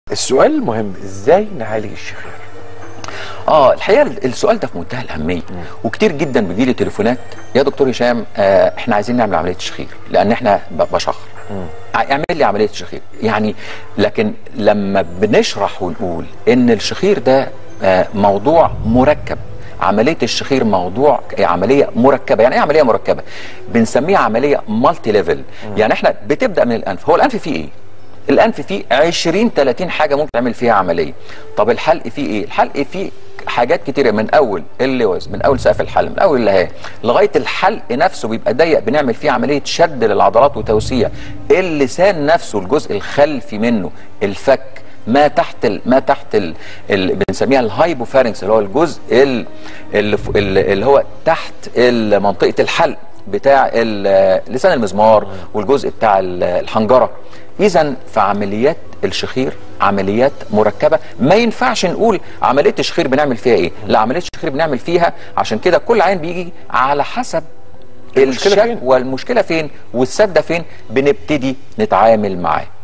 السؤال المهم ازاي نعالج الشخير اه الحقيقه السؤال ده في منتهى الاهميه وكتير جدا بيجي لي تليفونات يا دكتور هشام آه احنا عايزين نعمل عمليه تشخير لان احنا ب- بشخر اعمل لي عمليه تشخير يعني لكن لما بنشرح ونقول ان الشخير ده آه موضوع مركب عمليه الشخير موضوع عمليه مركبه يعني ايه عمليه مركبه بنسميها عمليه مالتي ليفل يعني احنا بتبدا من الانف هو الانف فيه ايه الانف فيه 20 30 حاجه ممكن تعمل فيها عمليه طب الحلق فيه ايه الحلق فيه حاجات كتيره من اول اللوز من اول سقف الحلق من اول اللهاه لغايه الحلق نفسه بيبقى ضيق بنعمل فيه عمليه شد للعضلات وتوسيع اللسان نفسه الجزء الخلفي منه الفك ما تحت ال... ما تحت ال... ال... بنسميها الهايبوفارنكس اللي هو الجزء ال... اللي, ف- اللي اللي هو تحت ال- منطقه الحلق بتاع ال- لسان المزمار والجزء بتاع ال- الحنجره اذا في عمليات الشخير عمليات مركبه ما ينفعش نقول عمليه الشخير بنعمل فيها ايه لا عمليه الشخير بنعمل فيها عشان كده كل عين بيجي على حسب المشكلة الشك فين؟ والمشكله فين والسده فين بنبتدي نتعامل معاه